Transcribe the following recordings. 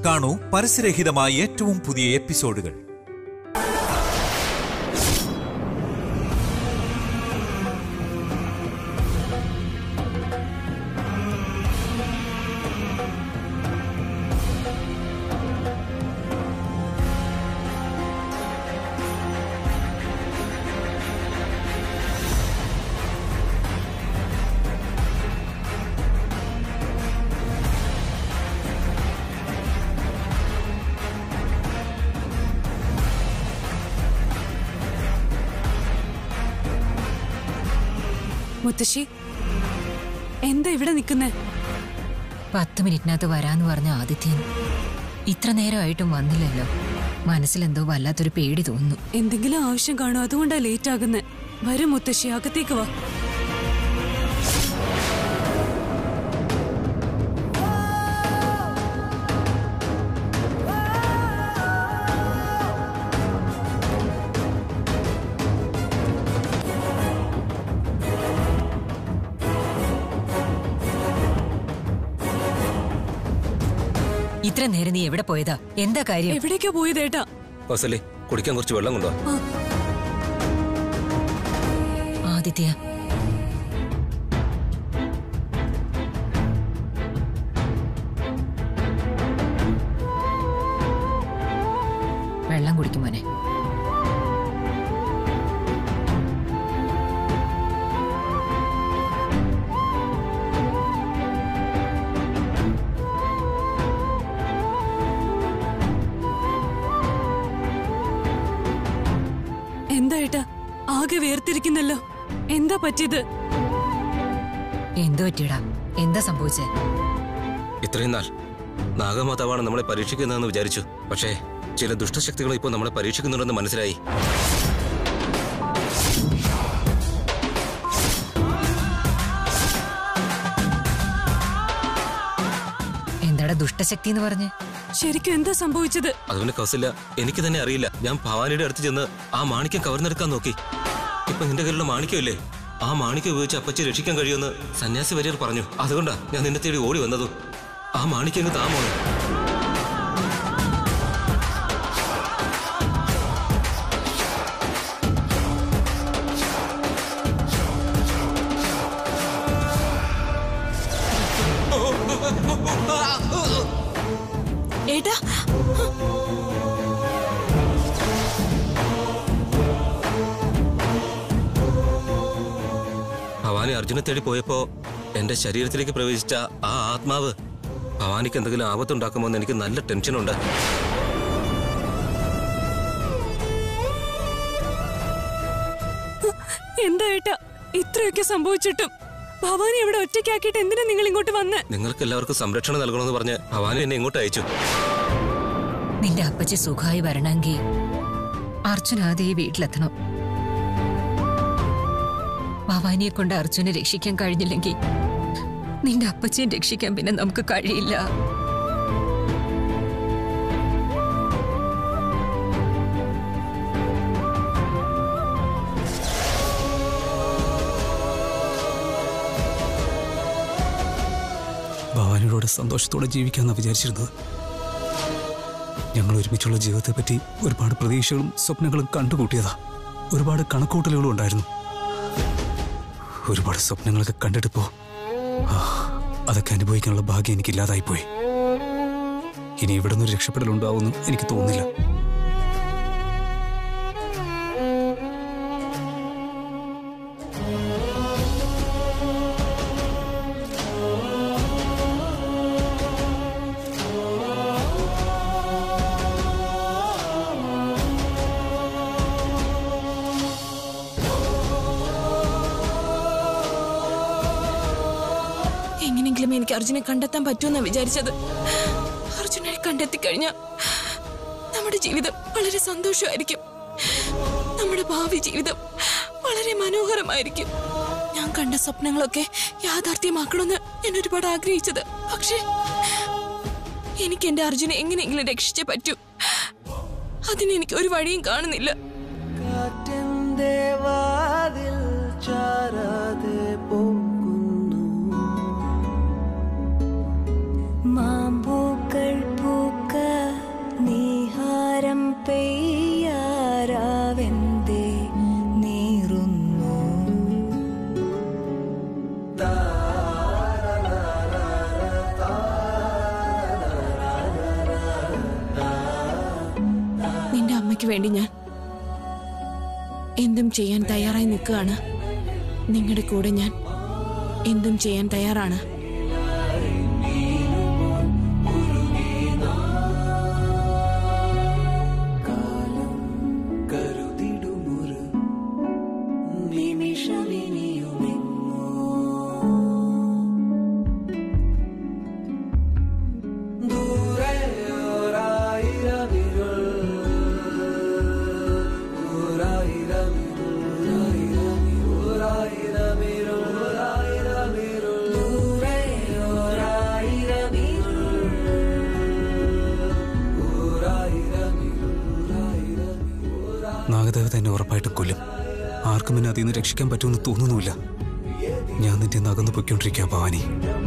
കാണൂ പരസ്യരഹിതമായ ഏറ്റവും പുതിയ എപ്പിസോഡുകൾ മുത്തശ്ശി എന്താ ഇവിടെ നിൽക്കുന്നേ പത്ത് മിനിറ്റിനകത്ത് വരാന്ന് പറഞ്ഞ ആദിത്യൻ ഇത്ര നേരമായിട്ടും വന്നില്ലല്ലോ മനസ്സിലെന്തോ വല്ലാത്തൊരു പേടി തോന്നുന്നു എന്തെങ്കിലും ആവശ്യം കാണോ അതുകൊണ്ടാ ലേറ്റ് ആകുന്നേ വരും മുത്തശ്ശി അകത്തേക്ക് വാ ഇത്ര നേരം നീ എവിടെ പോയതാ എന്താ കാര്യം എവിടേക്കാ പോയതേട്ടാ വസലി കുടിക്കാൻ കുറച്ച് വെള്ളം കൊണ്ടുവാ ആദിത്യ വെള്ളം കുടിക്കും മോനെ എന്താ ഏട്ടാ ആകെ വേർതിരിക്കുന്നല്ലോ എന്താ പറ്റിയത് എന്തു പറ്റിയടാ എന്താ സംഭവിച്ചേ ഇത്രയും നാൾ നാഗമാതാവാണ് നമ്മളെ പരീക്ഷിക്കുന്നതെന്ന് വിചാരിച്ചു പക്ഷേ ചില ദുഷ്ടശക്തികൾ ഇപ്പോൾ നമ്മളെ പരീക്ഷിക്കുന്നുണ്ടെന്ന് മനസ്സിലായി എന്താടാ ദുഷ്ടശക്തി എന്ന് പറഞ്ഞ് ശരിക്കും എന്താ സംഭവിച്ചത് അതുകൊണ്ട് കൗസല്യ എനിക്ക് തന്നെ അറിയില്ല ഞാൻ ഭവാനിയുടെ അടുത്ത് ചെന്ന് ആ മാണിക്യം കവർന്നെടുക്കാൻ നോക്കി ഇപ്പൊ നിന്റെ കയ്യിലുള്ള മാണിക്യമില്ലേ ആ മാണിക്യം ഉപയോഗിച്ച് അപ്പച്ചി രക്ഷിക്കാൻ കഴിയുമെന്ന് സന്യാസി വര്യർ പറഞ്ഞു അതുകൊണ്ടാ ഞാൻ നിന്നെ തേടി ഓടി വന്നതും ആ മാണിക്യം അങ്ങ് താമോളെ ഏട്ടാ ഭവാനി അർജുനെ തേടി പോയപ്പോ എന്റെ ശരീരത്തിലേക്ക് പ്രവേശിച്ച ആ ആത്മാവ് ഭവാനിക്ക് എന്തെങ്കിലും ആപത്തുണ്ടാക്കുമോ എന്ന് എനിക്ക് നല്ല ടെൻഷനുണ്ട് എന്താ ഏട്ടാ ഇത്രയൊക്കെ സംഭവിച്ചിട്ടും ഭവാനി ഇവിടെ ഒറ്റയ്ക്കാക്കിയിട്ട് എന്തിനാ നിങ്ങൾ ഇങ്ങോട്ട് വന്ന് നിങ്ങൾക്ക് എല്ലാവർക്കും സംരക്ഷണം നൽകണമെന്ന് പറഞ്ഞ് ഭവാനി എന്നെ ഇങ്ങോട്ട് അയച്ചു നിന്റെ അപ്പച്ചി സുഖമായി വരണമെങ്കിൽ അർജുൻ ആദ്യം ഈ വീട്ടിലെത്തണം ഭവാനിയെ കൊണ്ട് അർജുനെ രക്ഷിക്കാൻ കഴിഞ്ഞില്ലെങ്കിൽ നിന്റെ അപ്പച്ചിയെ രക്ഷിക്കാൻ പിന്നെ നമുക്ക് കഴിയില്ല ഭവാനിയോട് സന്തോഷത്തോടെ ജീവിക്കാമെന്നാണ് വിചാരിച്ചിരുന്നത് ഞങ്ങൾ ഒരുമിച്ചുള്ള ജീവിതത്തെപ്പറ്റി ഒരുപാട് പ്രതീക്ഷകളും സ്വപ്നങ്ങളും കണ്ടുകൂട്ടിയതാ ഒരുപാട് കണക്കൂട്ടലുകളും ഉണ്ടായിരുന്നു ഒരുപാട് സ്വപ്നങ്ങളൊക്കെ കണ്ടെടുപ്പോ ആ, അതൊക്കെ അനുഭവിക്കാനുള്ള ഭാഗ്യം എനിക്കില്ലാതായിപ്പോയി ഇനി ഇവിടെ നിന്നൊരു രക്ഷപ്പെടലുണ്ടാവുമെന്ന് എനിക്ക് തോന്നുന്നില്ല എങ്ങനെങ്കിലും എനിക്ക് അർജുനെ കണ്ടെത്താൻ പറ്റുമെന്നാ വിചാരിച്ചത് അർജുനെ കണ്ടെത്തി കഴിഞ്ഞാൽ നമ്മുടെ ജീവിതം വളരെ സന്തോഷമായിരിക്കും നമ്മുടെ ഭാവി ജീവിതം വളരെ മനോഹരമായിരിക്കും ഞാൻ കണ്ട സ്വപ്നങ്ങളൊക്കെ യാഥാർത്ഥ്യമാക്കണമെന്ന് ഞാൻ ഒരുപാട് ആഗ്രഹിച്ചത് പക്ഷേ എനിക്ക് എന്റെ അർജുനെ എങ്ങനെയെങ്കിലും രക്ഷിച്ചേ പറ്റൂ അതിന് എനിക്ക് ഒരു വഴിയും കാണുന്നില്ല കാറ്റിന്റെ വാതിൽ ചാരാതെ പോകുന്നു മാമ്പൂക്കൾ പൂക്കൾ വേണ്ടി ഞാൻ എന്തും ചെയ്യാൻ തയ്യാറായി നിൽക്കുകയാണ് നിങ്ങളുടെ കൂടെ ഞാൻ എന്തും ചെയ്യാൻ തയ്യാറാണ് കരുതിടുമൊരു നിമിഷമിനിയുമെങ്ങോ ദൂരെ ഒരായിരമിരുൾ ഒരായിരമിരുൾ ഒരായിരമിരുൾ ഒരായിരമിരുൾ ദൂരെ ഒരായിരമിരുൾ ഒരായിരമിരുൾ ഒരായിരമിരുൾ നാഗദേവത എന്നെ ഉറപ്പായിട്ടും കൊല്ലും ആർക്കും എന്നെ അതിൽ നിന്ന് രക്ഷിക്കാൻ പറ്റുമെന്ന് തോന്നുന്നുമില്ല ഞാൻ നിന്റെ നകന്നു പൊയ്ക്കൊണ്ടിരിക്കുക ഭവാനി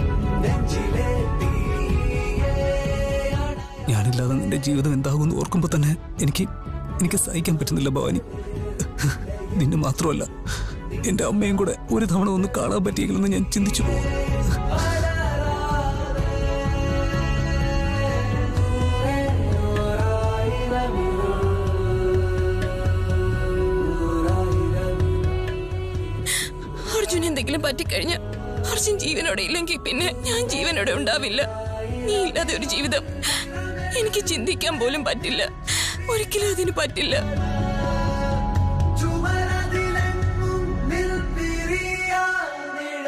ഞാനില്ലാതെ നിന്റെ ജീവിതം എന്താകുമെന്ന് ഓർക്കുമ്പോൾ തന്നെ എനിക്ക് എനിക്ക് സഹിക്കാൻ പറ്റുന്നില്ല ഭവാനി നിന്നെ മാത്രമല്ല എന്റെ അമ്മയും കൂടെ ഒരു തവണ ഒന്ന് കാണാൻ പറ്റിയെങ്കിലെന്ന് ഞാൻ ചിന്തിച്ചു പോകും അർജുൻ എന്തെങ്കിലും പറ്റിക്കഴിഞ്ഞ അർജുൻ ജീവനോടെ ഇല്ലെങ്കിൽ പിന്നെ ഞാൻ ജീവനോടെ ഉണ്ടാവില്ല നീ ഇല്ലാതെ ഒരു ജീവിതം എനിക്ക് ചിന്തിക്കാൻ പോലും പറ്റില്ല ഒരിക്കലും അതിന് പറ്റില്ല ചുമരതിലെങ്ങും നിൽപ്പിരിയാനിട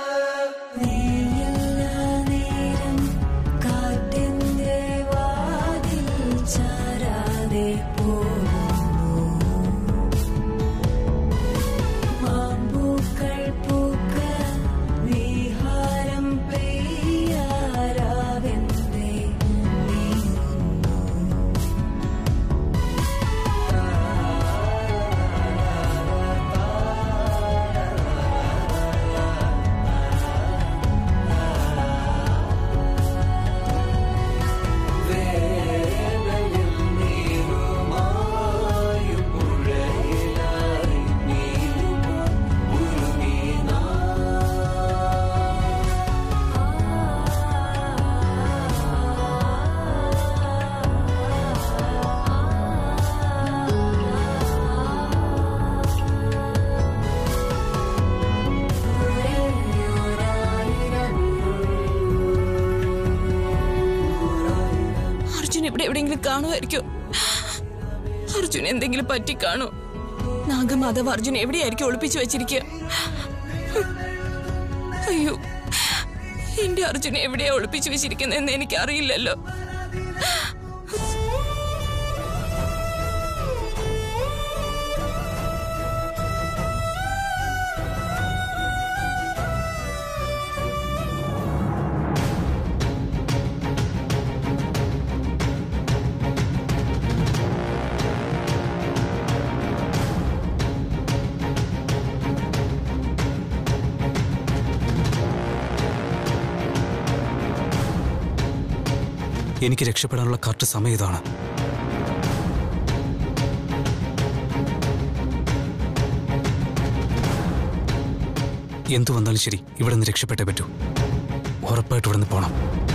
നേരം കാറ്റിന്റെ വാതിൽ ചാരാതെ പോകുന്നു മാമ്പൂക്കൾ പൂക്ക വിഹാരം പെയ്യാരാവെന്തേ നീങ്ങുന്നു അർജുൻ ഇവിടെ എവിടെയെങ്കിലും കാണുമായിരിക്കോ അർജുൻ എന്തെങ്കിലും പറ്റിക്കാണോ നാഗമാധവ് അർജുൻ എവിടെയായിരിക്കും ഒളിപ്പിച്ചു വെച്ചിരിക്കുക അയ്യോ എന്റെ അർജുൻ എവിടെയാ ഒളിപ്പിച്ചു വെച്ചിരിക്കുന്നതെന്ന് എനിക്ക് അറിയില്ലല്ലോ എനിക്ക് രക്ഷപ്പെടാനുള്ള കറക്റ്റ് സമയം ഇതാണ് എന്തു വന്നാലും ശരി ഇവിടെ നിന്ന് രക്ഷപ്പെട്ടേ പറ്റൂ ഉറപ്പായിട്ട് ഇവിടെ നിന്ന് പോണം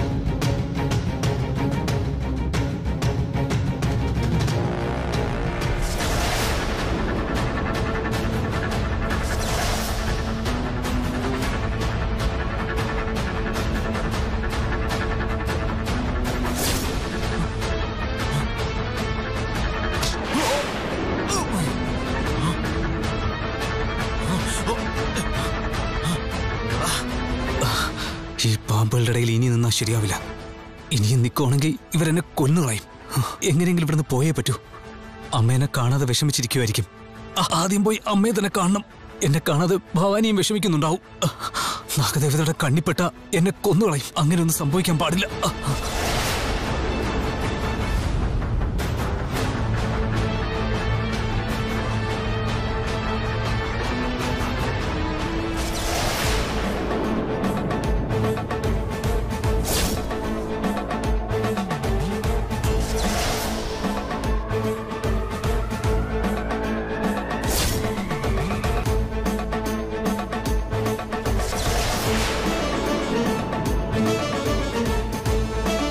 ഈ പാമ്പുകളുടെ ഇടയിൽ ഇനി നിന്നാൽ ശരിയാവില്ല ഇനിയും നിൽക്കുവാണെങ്കിൽ ഇവരെന്നെ കൊന്നുകളയും എങ്ങനെയെങ്കിലും ഇവിടുന്ന് പോയേ പറ്റൂ അമ്മേനെ കാണാതെ വിഷമിച്ചിരിക്കുമായിരിക്കും ആ- ആദ്യം പോയി അമ്മയെ തന്നെ കാണണം എന്നെ കാണാതെ ഭവാനിയും വിഷമിക്കുന്നുണ്ടാവും നാഗദേവതയുടെ കണ്ണിപ്പെട്ട എന്നെ കൊന്നുകളയും അങ്ങനെയൊന്നും സംഭവിക്കാൻ പാടില്ല ആ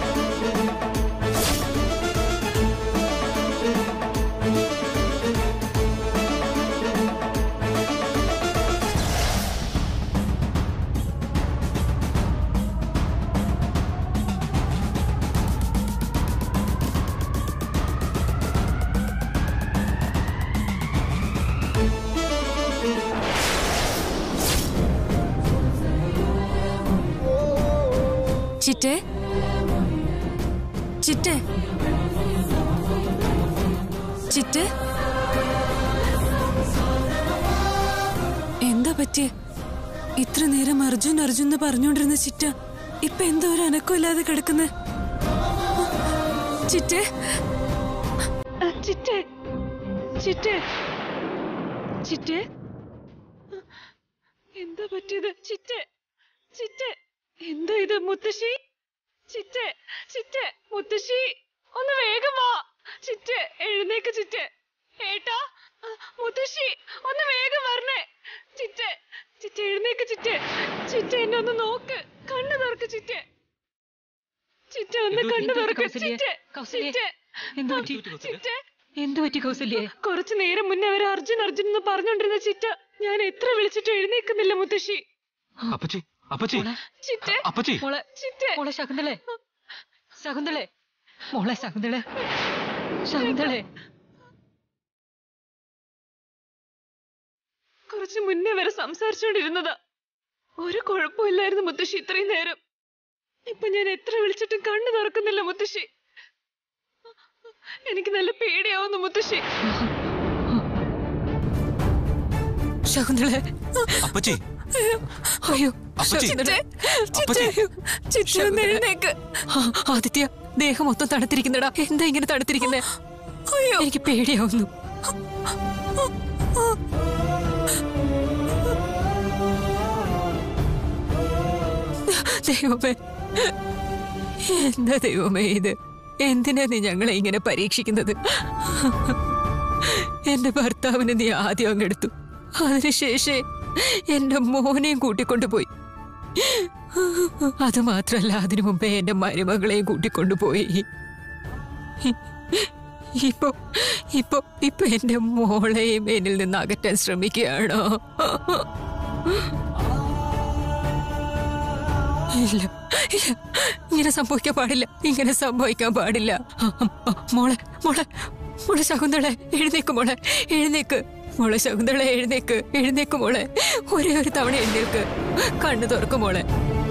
ചിറ്റേ ചിറ്റേ ചിറ്റേ എന്താ പറ്റിയേ ഇത്ര നേരം അർജുൻ അർജുൻ എന്ന് പറഞ്ഞുകൊണ്ടിരുന്ന ചിറ്റ ഇപ്പൊ എന്താ ഒരു അനക്കമില്ലാതെ കിടക്കുന്നത് ചിറ്റേ ചിറ്റേ ചിറ്റേ ചിറ്റേ എന്താ പറ്റിയത് ചിറ്റേ ചിറ്റേ എന്താ ഇത് മുത്തശ്ശി ചിറ്റേ ചിറ്റേ മുത്തശ്ശി ഒന്ന് വേഗം വാ ചിറ്റേ എഴുന്നേക്ക് ചിറ്റേ ഏട്ടാ മുത്തശ്ശി ഒന്ന് വേഗം വരണേ ചിറ്റേ ചിറ്റേ എഴുന്നേക്ക് ചിറ്റേ ചിറ്റേ എന്നെ ഒന്ന് നോക്ക് കണ്ണു തുറക്ക് ചിറ്റേ ചിറ്റേ ഒന്ന് കണ്ണു തുറക്ക് ചിറ്റേ ചിറ്റേ എന്തു പറ്റി ചിറ്റേ എന്തു പറ്റി കൗസല്യേ കുറച്ചു നേരം മുന്നേ അവർ അർജുൻ അർജുൻ എന്ന് പറഞ്ഞോണ്ടിരുന്ന ചിറ്റ ഞാൻ എത്ര വിളിച്ചിട്ട് എഴുന്നേക്കുന്നില്ല മുത്തശ്ശി അപ്പച്ചി അപ്പച്ചി ചിറ്റേ അപ്പച്ചി മോളെ ചിറ്റേ മോളെ ശകുന്തളെ ശകുന്തളെ മോളെ ശകുന്തളെ ശകുന്തളെ കുറച്ചു മുന്നേ വരെ സംസാരിച്ചോണ്ടിരുന്നതാ ഒരു കുഴപ്പമില്ലായിരുന്നു മുത്തശ്ശി ഇത്രയും നേരം ഇപ്പൊ ഞാൻ എത്ര വിളിച്ചിട്ടും കണ്ണു തുറക്കുന്നില്ല മുത്തശ്ശി എനിക്ക് നല്ല പേടിയാവുന്നു മുത്തശ്ശി ശകുന്തളെ അപ്പച്ചി അയ്യോ അപ്പച്ചി. ശകുന്തളെ അപ്പച്ചി. ചിറ്റേ ഒന്ന് എഴുന്നേക്ക് ആ, ആദിത്യ ദേഹം മൊത്തം തണുത്തിരിക്കുന്നടാ എന്താ ഇങ്ങനെ തണുത്തിരിക്കുന്നേ അയ്യോ എനിക്ക് പേടിയാവുന്നു ദൈവമേ എന്താ ദൈവമേ ഇത് എന്തിനാ നീ ഞങ്ങളെ ഇങ്ങനെ പരീക്ഷിക്കുന്നത് എന്റെ ഭർത്താവിനെ നീ ആദ്യം അങ്ങെടുത്തു അതിനുശേഷം എന്റെ മോനെയും കൂട്ടിക്കൊണ്ടുപോയി അത് മാത്രല്ല അതിനു മുമ്പേ എന്റെ മരുമകളെയും കൂട്ടിക്കൊണ്ടുപോയി ഇപ്പൊ ഇപ്പൊ ഇപ്പൊ എന്റെ മോളെയും എന്നിൽ നിന്ന് അകറ്റാൻ ശ്രമിക്കുകയാണോ ഇല്ല ഇല്ല ഇങ്ങനെ സംഭവിക്കാൻ പാടില്ല ഇങ്ങനെ സംഭവിക്കാൻ പാടില്ല ആ, ആ, മോളെ മോളെ മോളെ ശകുന്തളെ എഴുന്നേക്ക് മോളെ എഴുന്നേക്ക് മോളെ ശകുന്തളെ എഴുന്നേക്ക് എഴുന്നേക്ക് മോളെ ഒരേ ഒരു തവണ എഴുന്നേൽക്ക് കണ്ണു തുറക്ക് മോളെ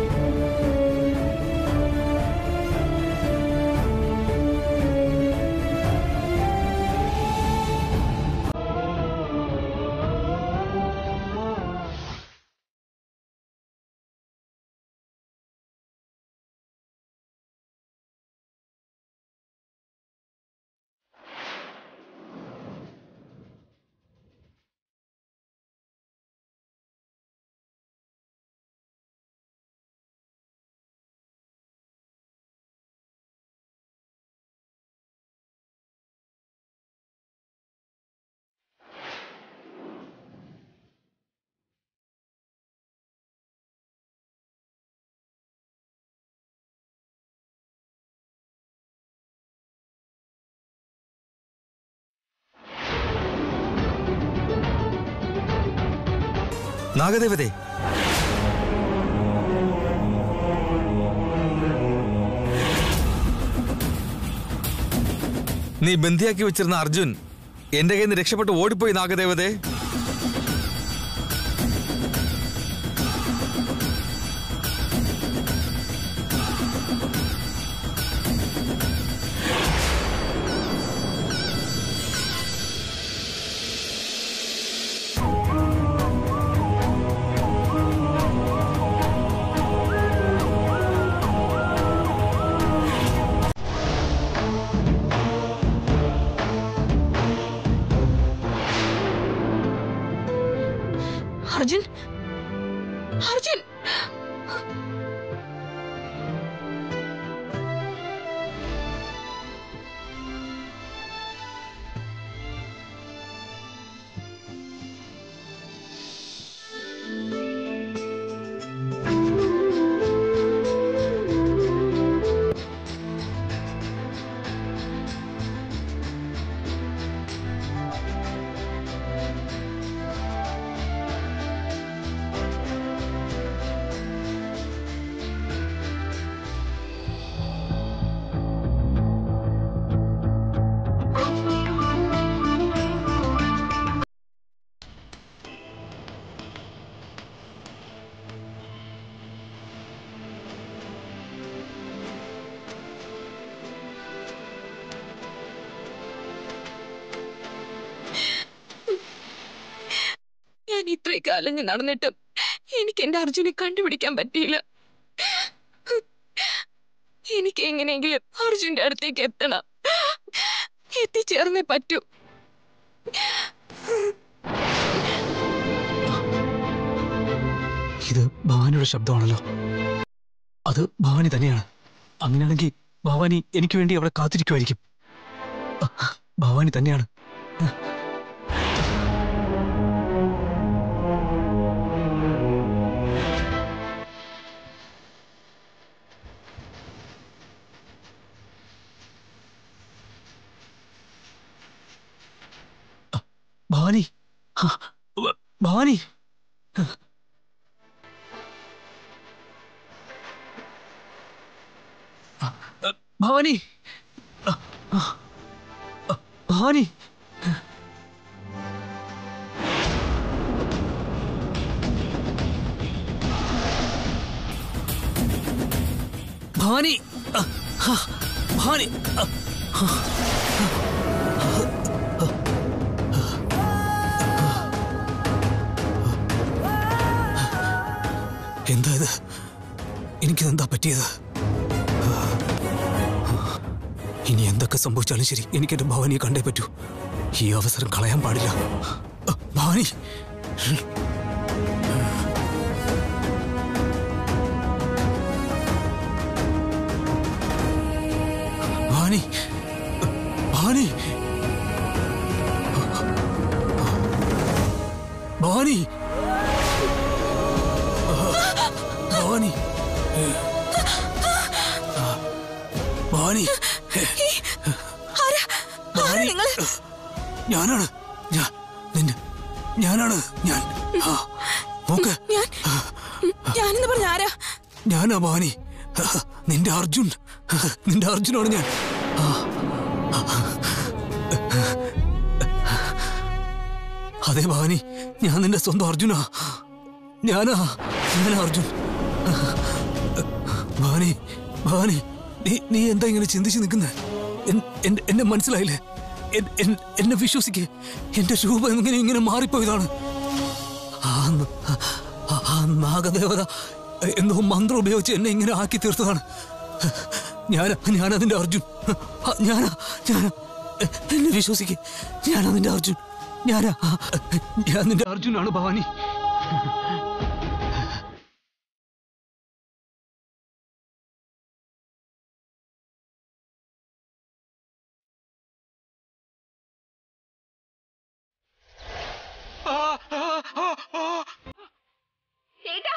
നാഗദേവതേ നീ ബന്ധിയാക്കി വെച്ചിരുന്ന അർജുൻ എന്റെ കയ്യിൽ നിന്ന് രക്ഷപ്പെട്ട് ഓടിപ്പോയി നാഗദേവതേ അർജുൻ അർജുൻ ഇത്രയൊക്കെ അലഞ്ഞു നടന്നിട്ടും എനിക്ക് എന്റെ അർജുനെ കണ്ടുപിടിക്കാൻ പറ്റിയില്ല എനിക്ക് എങ്ങനെയെങ്കിലും അർജുന്റെ അടുത്തേക്ക് എത്തണം എത്തിച്ചേർന്നേ പറ്റൂ ഇത് ഭവാനിയുടെ ശബ്ദമാണല്ലോ അത് ഭവാനി തന്നെയാണ് അങ്ങനെയാണെങ്കിൽ ഭവാനി എനിക്ക് വേണ്ടി അവിടെ കാത്തിരിക്കുമായിരിക്കും അഹ്, ഭവാനി തന്നെയാണ് അഹ്, ഭവാനി ആ, ഭ- ഭവാനി ഭവാനി അ, അ, അ, ഭവാനി ഭവാനി അ, ഹ, ഭവാനി അ, ഹ, എന്താ ഇത് എനിക്കിതെന്താ പറ്റിയത് ഇനി എന്തൊക്കെ സംഭവിച്ചാലും ശരി എനിക്ക് എന്റെ ഭവാനിയെ കണ്ടേ പറ്റൂ ഈ അവസരം കളയാൻ പാടില്ല അ, ഭവാനി ഭവാനി ഭവാനി ഭവാനി ഭവാനി ഭവാനി ഭവാനി ഞാനാണ് ഞാൻ നിന്റെ ഞാനാണ് ഞാൻ ആ, നോക്ക് ഞാൻ ഞാനെന്ന് പറഞ്ഞ ആരാ ഞാനാ ഭവാനി നിന്റെ അർജുൻ നിന്റെ അർജുനാണ് ഞാൻ ആ. അതെ ഭവാനി ഞാൻ നിന്റെ സ്വന്തം അർജുനാ ഞാനാ ഞാനാ അർജുൻ ഭവാനി ഭവാനി നീ നീ എന്താ ഇങ്ങനെ ചിന്തിച്ച് നിൽക്കുന്നത് എന്നെ മനസ്സിലായില്ലേ എൻ- എൻ- എന്നെ വിശ്വസിക്ക് എന്റെ രൂപം ഇങ്ങനെ ഇങ്ങനെ മാറിപ്പോയതാണ് ആ ന- ആ- ആ നാഗദേവത എന്തോ മന്ത്രം ഉപയോഗിച്ച് എന്നെ ഇങ്ങനെ ആക്കി തീർത്തതാണ് ഞാൻ ഞാൻ അതിന്റെ അർജുൻ ആ, ഞാനാ ഞാനാ എ- എന്നെ വിശ്വസിക്ക് ഞാനാ നിന്റെ അർജുൻ ഞാനാ ഞാൻ നിന്റെ അർജുനാണ് ഭവാനി ചേട്ടാ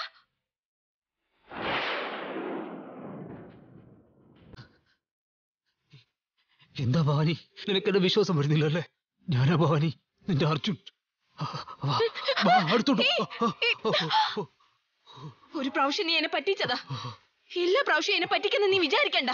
എന്താ ഭവാനി നിനക്ക് എന്നെ വിശ്വാസം വരുന്നില്ല അല്ലേ ഞാനാ ഭവാനി നിന്റെ അർജുൻ ആ, വാ, വാ, അടുത്തോട്ട് വാ. ആ, ആ, ആ, ഒരു പ്രാവശ്യം നീ എന്നെ പറ്റിച്ചതാ എല്ലാ പ്രാവശ്യം എന്നെ പറ്റിക്കുന്ന നീ വിചാരിക്കണ്ട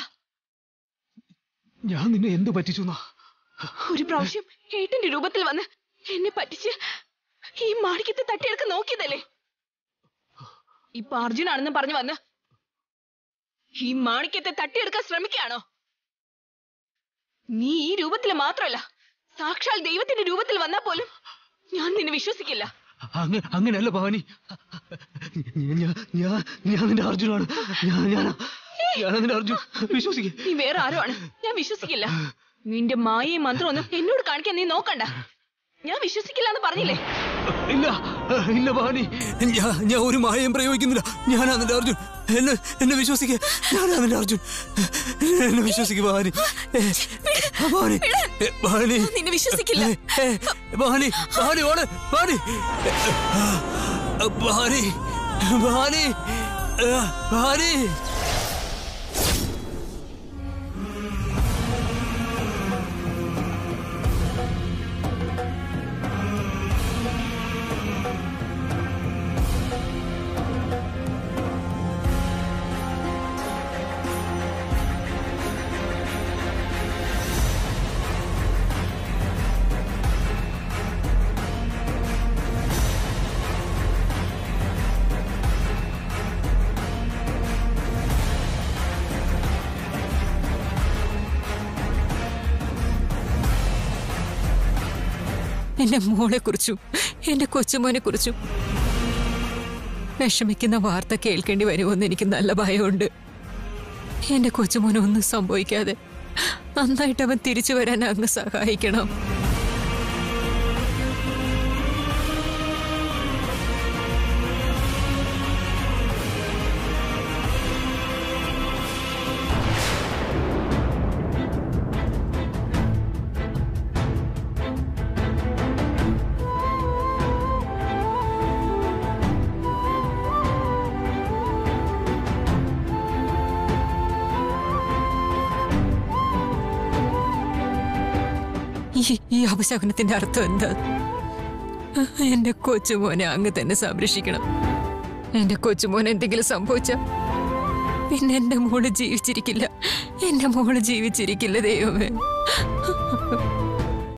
ഞാൻ നിന്നെ എന്ത് പറ്റിച്ചു എന്നാ ഒരു പ്രാവശ്യം ഏട്ടന്റെ രൂപത്തിൽ വന്ന് എന്നെ പറ്റിച്ച് ഈ മാണിക്യത്തെ തട്ടിയെടുക്കാൻ നോക്കിയതല്ലേ ഇപ്പൊ അർജുനാണെന്ന് പറഞ്ഞു വന്ന് ഈ മാണിക്യത്തെ തട്ടിയെടുക്കാൻ ശ്രമിക്കുകയാണോ നീ ഈ രൂപത്തിൽ മാത്രമല്ല സാക്ഷാൽ ദൈവത്തിന്റെ രൂപത്തിൽ വന്നാൽ പോലും ഞാൻ നിന്നെ വിശ്വസിക്കില്ല അങ്ങനെ അങ്ങനെയല്ല ഭവാനി ഞാൻ ഞാൻ ഞാൻ നിന്റെ അർജുനാണ് ഞാൻ ഞാനാ ഞാനാ നിന്റെ അർജുൻ വിശ്വസിക്ക് നീ വേറെ ആരോ ആണ് ഞാൻ വിശ്വസിക്കില്ല നിന്റെ മായയും മന്ത്രമൊന്നും എന്നോട് കാണിക്കാൻ നീ നോക്കണ്ട ഞാൻ വിശ്വസിക്കില്ല എന്ന് പറഞ്ഞില്ലേ ഇല്ല ഇല്ല ഭവാനി ഞാൻ ഞാൻ ഒരു മായയും പ്രയോഗിക്കുന്നില്ല ഞാനാ നിന്റെ അർജുൻ എന്നെ എന്നെ വിശ്വസിക്ക ഞാനാ നിന്റെ അർജുൻ എന്നെ വിശ്വസിക്ക് ഭവാനി ഏ, ഭവാനി ഏ, ഭവാനി നിന്നെ വിശ്വസിക്കില്ല. ഏ, ഏ, ഭവാനി ഭവാനി ഓട് ഭവാനി ഭവാനി ഭവാനി ഏ, ഭവാനി എന്റെ മോളെ കുറിച്ചും എന്റെ കൊച്ചുമോനെ കുറിച്ചും വിഷമിക്കുന്ന വാർത്ത കേൾക്കേണ്ടി വരുമെന്ന് എനിക്ക് നല്ല ഭയമുണ്ട് എന്റെ കൊച്ചുമോനൊന്നും സംഭവിക്കാതെ നന്നായിട്ട് അവൻ തിരിച്ചു വരാൻ അങ്ങ് സഹായിക്കണം ഈ ഈ അപശകുനത്തിന്റെ അർത്ഥം എന്താ എന്റെ കൊച്ചുമോനെ അങ്ങ് തന്നെ സംരക്ഷിക്കണം എന്റെ കൊച്ചുമോൻ എന്തെങ്കിലും സംഭവിച്ച പിന്നെ എന്റെ മോള് ജീവിച്ചിരിക്കില്ല എന്റെ മോള് ജീവിച്ചിരിക്കില്ല ദൈവമേ